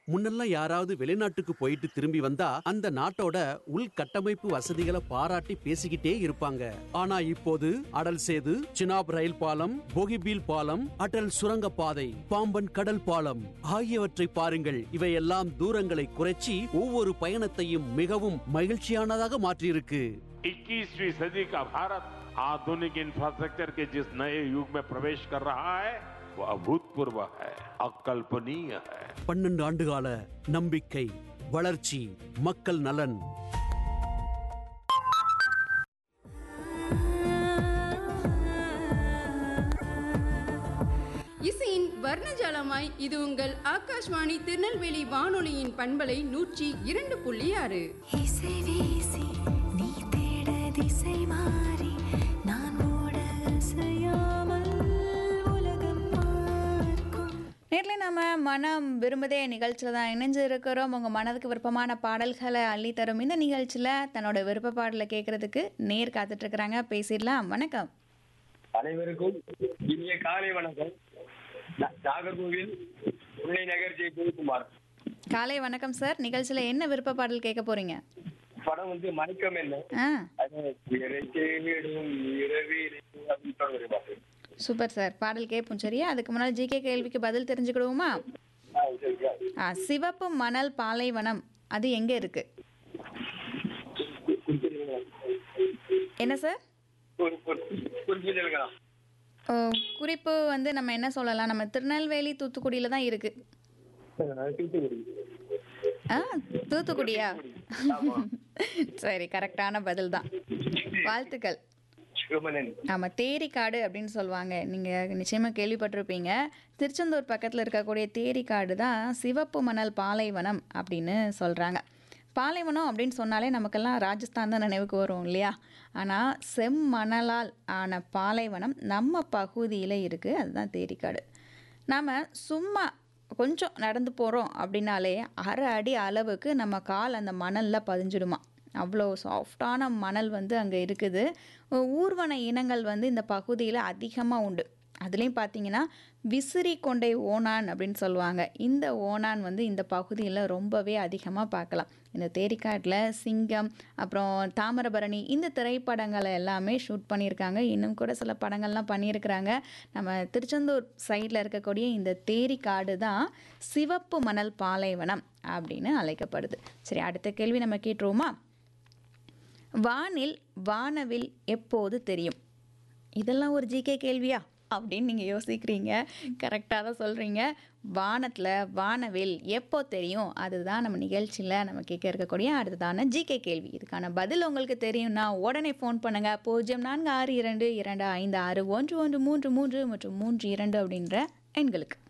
முன்னெல்லாம் யாராவது வெளிநாட்டுக்கு போயிட்டு திரும்பி வந்தா அந்த நாட்டோட உள்கட்டமைப்பு வசதிகளை பாராட்டி பேசிக்கிட்டே இருப்பாங்க ஆனா இப்போது அடல் சேது சினாப் ரயில் பாலம் போகிபீல் பாலம் அடல் சுரங்க பாதை பாம்பன் கடல் பாலம் ஆகியவற்றை பாருங்கள் இவையெல்லாம் தூரங்களை குறைச்சி ஒவ்வொரு பயணத்தையும் மிகவும் மகிழ்ச்சியானதாக மாற்றியிருக்கு 21वीं सदी का भारत आधुनिक इंफ्रास्ट्रक्चर के जिस नए युग में प्रवेश कर रहा है वो अभूतपूर्व है अकल्पनीय है பன்னெண்டு ஆண்டுகால நம்பிக்கை வளர்ச்சி மக்கள் நலன் இசையின் வர்ணஜாலமாய் இது உங்கள் ஆகாஷ்வாணி திருநெல்வேலி வானொலியின் பண்பலை நூற்றி இரண்டு புள்ளி ஆறு இசை வீசி நீ தேட திசை மாறி நான் ஓட அசையாமல் உலகம் பார்க்கும் நேரில் நம்ம மனம் விரும்புதே நிகழ்ச்சியில் தான் இணைஞ்சு இருக்கிறோம் உங்கள் மனதுக்கு விருப்பமான பாடல்களை அள்ளி தரும் இந்த நிகழ்ச்சியில் தன்னோட விருப்ப பாடலை கேட்கறதுக்கு நேர் காத்துட்ருக்குறாங்க பேசிடலாம் வணக்கம் அனைவருக்கும் இனிய காலை வணக்கம் நா- நாகர்கோவில் முல்லை நகர் ஜெய் ஜெயக்குமார் காலை வணக்கம் சார் நிகழ்ச்சியில் என்ன விருப்ப பாடல் கேட்க போகிறீங்க படம் வந்து மயக்கம் என்ன ஆ அது இறை தேடும் இரவிலே அப்படின்னு சொல்ல ஒரு பாட்டு சூப்பர் சார் பாடல் கேட்போம் சரியா அதுக்கு முன்னால் ஜிகே கேள்விக்கு பதில் தெரிஞ்சுக்கிடுவோமா ஆ, சரிங்க. ஆ சிவப்பு மணல் பாலைவனம் அது எங்கே இருக்குது கு- குறிப்பிடுங்களா? என்ன சார் ஒரு- ஒரு குறிப்பிடுங்களா? ஓ, குறிப்பு வந்து நம்ம என்ன சொல்லலாம் நம்ம திருநெல்வேலி தூத்துக்குடியில் தான் இருக்குது ஆ, தூத்துக்குடி. ஆ தூத்துக்குடியா சரி கரெக்டான பதில் தான் வாழ்த்துக்கள் சிவமணன் ஆமாம் தேரிக்காடு அப்படின்னு சொல்லுவாங்க நீங்கள் நிச்சயமாக கேள்விப்பட்டிருப்பீங்க திருச்செந்தூர் பக்கத்தில் இருக்கக்கூடிய தேரிக்காடு தான் சிவப்பு மணல் பாலைவனம் அப்படின்னு சொல்கிறாங்க பாலைவனம் அப்படின்னு சொன்னாலே நமக்கெல்லாம் ராஜஸ்தான் தான் நினைவுக்கு வரும் இல்லையா ஆனால் செம்மணலால் ஆன பாலைவனம் நம்ம பகுதியில் இருக்குது அதுதான் தேரிக்காடு நாம் சும்மா கொஞ்சம் நடந்து போகிறோம் அப்படின்னாலே அரை அடி அளவுக்கு நம்ம கால் அந்த மணலில் பதிஞ்சிடுமா அவ்வளோ சாஃப்டான மணல் வந்து அங்கே இருக்குது ஊர்வன இனங்கள் வந்து இந்த பகுதியில் அதிகமாக உண்டு அதுலேயும் பார்த்தீங்கன்னா விசிறி கொண்டை ஓணான் அப்படின்னு சொல்லுவாங்க இந்த ஓணான் வந்து இந்த பகுதியில் ரொம்பவே அதிகமாக பார்க்கலாம் இந்த தேரிக்காட்டில் சிங்கம் அப்புறம் தாமிரபரணி இந்த திரைப்படங்களை எல்லாமே ஷூட் பண்ணியிருக்காங்க இன்னும் கூட சில படங்கள்லாம் பண்ணியிருக்கிறாங்க நம்ம திருச்செந்தூர் சைடில் இருக்கக்கூடிய இந்த தேரிக்காடு தான் சிவப்பு மணல் பாலைவனம் அப்படின்னு அழைக்கப்படுது சரி அடுத்த கேள்வி நம்ம கேட்டுருவோமா வானில் வானவில் எப்போது தெரியும் இதெல்லாம் ஒரு ஜிகே கேள்வியா அப்படின்னு நீங்கள் யோசிக்கிறீங்க கரெக்டாக தான் சொல்கிறீங்க வானத்தில் வானவில் எப்போ தெரியும் அதுதான் நம்ம நிகழ்ச்சியில் நம்ம கேட்க இருக்கக்கூடிய அடுத்ததான ஜிகே கேள்வி இதுக்கான பதில் உங்களுக்கு தெரியும்னா உடனே ஃபோன் பண்ணுங்கள் பூஜ்ஜியம் நான்கு ஆறு இரண்டு இரண்டு ஐந்து ஆறு ஒன்று ஒன்று மூன்று மூன்று மற்றும் மூன்று இரண்டு அப்படின்ற எண்களுக்கு